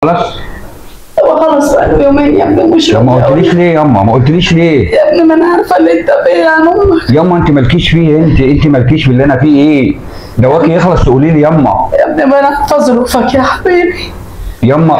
خلاص هو خلاص بقى له يومين يا ابني مش طب ما راضي قلتليش أقول. ليه ياما ما قلتليش ليه يا ابني ما انا عارفه اللي انت فيه عن امك ياما انت مالكيش فيه انت انت مالكيش في اللي انا فيه ايه دواكي يخلص تقولي لي ياما يا ابني ما انا احفظ ظروفك يا حبيبي ياما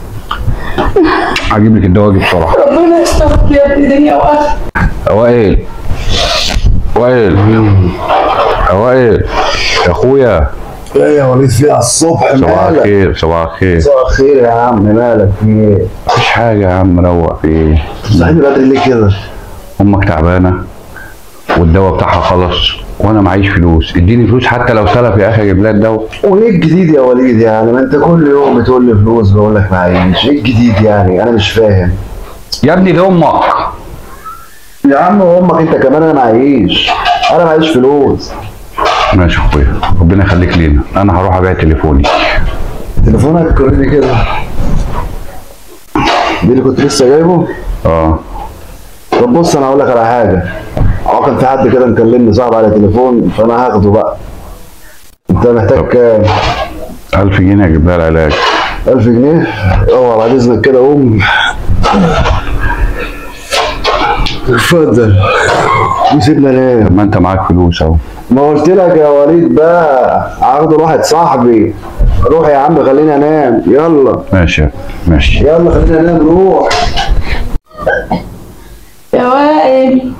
هجيب لك الدواء بسرعه ربنا يسترك يا ابني دنيا واخره وائل وائل وائل يا اخويا ايه يا وليد في على الصبح صباح مالك الخير صباح الخير صباح الخير يا عم مالك في ايه؟ مفيش حاجه يا عم روق في ايه صحيني بدري ليه كده؟ امك تعبانه والدواء بتاعها خلص وانا معيش فلوس اديني فلوس حتى لو سلف يا اخي اجيب لها الدواء وايه الجديد يا وليد يعني ما انت كل يوم بتقول لي فلوس بقول لك معيش ايه الجديد يعني انا مش فاهم يا ابني دي امك يا عم وامك انت كمان انا معيش انا معيش فلوس ماشي يا اخويا ربنا يخليك لينا انا هروح ابيع تليفوني تليفونك وريني كده دي اللي كنت لسه جايبه اه طب بص انا هقول لك على حاجه هو كان في حد كده مكلمني صاحب على تليفون فانا هاخده بقى انت محتاج كام 1000 جنيه اجيب لها العلاج 1000 جنيه اوعى بعد اذنك كده قوم اتفضل وسيبنا نام طب ما انت معاك فلوس اهو ما قلت لك يا وليد بقى هاخده لواحد صاحبي روح يا عم خليني انام يلا ماشي ماشي يلا خلينا ننام روح يا وائل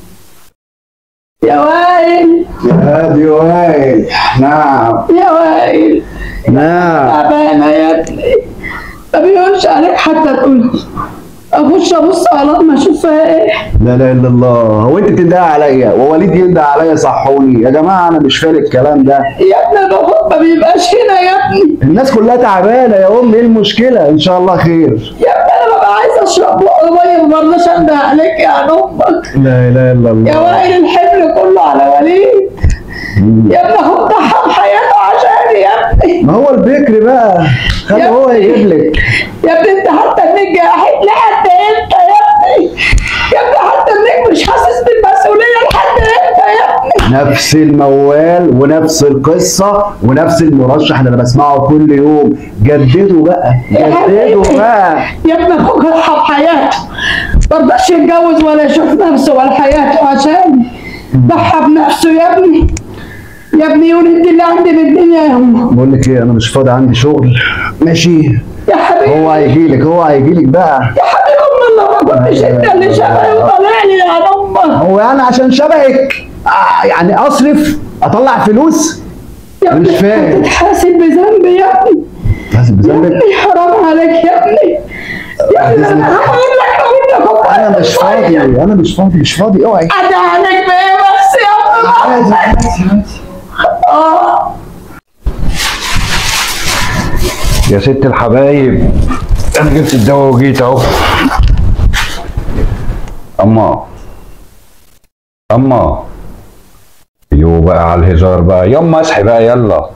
يا وائل يا هادي وائل نعم يا وائل نعم تعبانه يا ابني ما بيقولش عليك حتى تقول اخش ابص على ما اشوف فيها ايه لا اله الا الله هو انت بتندهي عليا ووليد يندهي عليا صحوني يا جماعه انا مش فاهم الكلام ده يا ابني الرغم ما بيبقاش هنا يا ابني الناس كلها تعبانه يا ام ايه المشكله ان شاء الله خير يا ابني انا ببقى عايز اشرب بق ميه ما برضاش انده عليك يا عن امك لا اله الا يا الله وائل الحمل كله على وليد يا ابني خد ضحى بحياته عشاني يا ابني ما هو البكر بقى خلي يا هو ابني. يجيب لك يا ابني انت حتى انك جاحد لحد امتى يا ابني يا ابني حتى انك مش حاسس بالمسؤوليه لحد امتى يا ابني نفس الموال ونفس القصه ونفس المرشح اللي انا بسمعه كل يوم جددوا بقى يا حبيبي. جددوا بقى يا ابني اخوك ضحى بحياته مرضاش يتجوز ولا يشوف نفسه ولا حياته عشاني ضحى بنفسه يا ابني يا ابني يولد اللي عندي من الدنيا يا امه بقول لك ايه انا مش فاضي عندي شغل ماشي يا حبيبي هو هيجي لك هو هيجي لك بقى يا حبيبي ام الله ما كنتش انت اللي شبهي وطالع لي يا امه هو يعني عشان شبهك آه يعني اصرف اطلع فلوس يا ابني مش فاهم. تتحاسب بذنبي يا ابني حاسب يا بذنبك ابني حرام عليك يا ابني يا ابني انا هقول لك لو انت كنت انا مش فاضي انا مش فاضي مش فاضي اوعي ادعنك بايه بس يا ابني عادي عادي عادي اه يا ست الحبايب انا جبت الدواء وجيت اهو اما اما يو بقى على الهزار بقى يما اصحي بقى يلا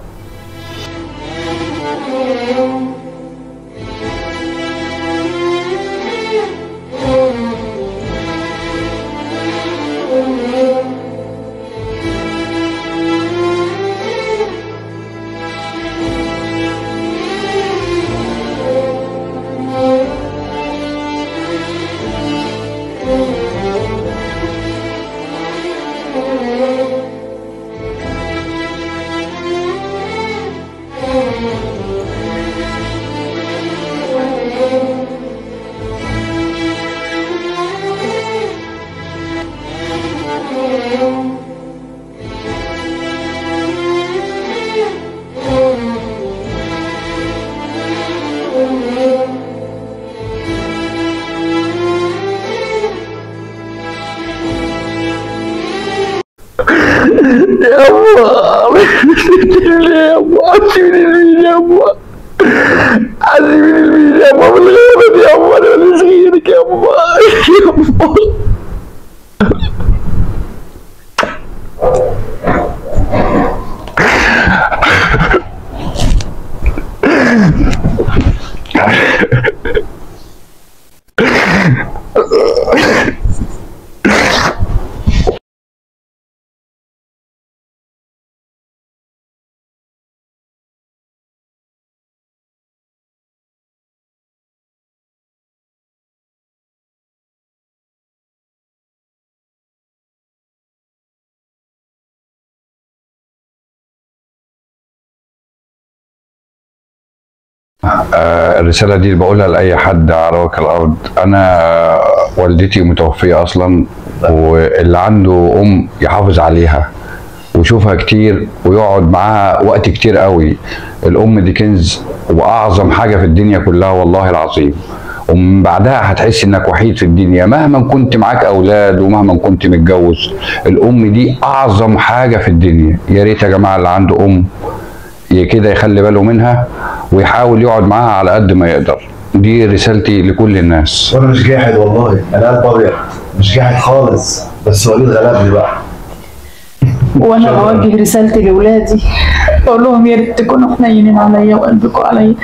آه، الرسالة دي بقولها لأي حد على وجه الأرض أنا والدتي متوفية أصلا واللي عنده أم يحافظ عليها ويشوفها كتير ويقعد معاها وقت كتير قوي الأم دي كنز وأعظم حاجة في الدنيا كلها والله العظيم ومن بعدها هتحس انك وحيد في الدنيا مهما كنت معاك اولاد ومهما كنت متجوز الام دي اعظم حاجه في الدنيا يا ريت يا جماعه اللي عنده ام ي- كده يخلي باله منها ويحاول يقعد معاها على قد ما يقدر دي رسالتي لكل الناس وانا مش جاحد والله انا قلب ابيض مش جاحد خالص بس وليد غلبني بقى وانا بوجه رسالتي لاولادي اقول لهم يا ريت تكونوا حنينين عليا وقلبكم عليا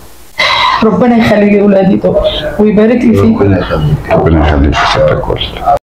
ربنا يخلي لي اولادي دول ويبارك لي فيكم ربنا يخليك ربنا يخليك ستك كل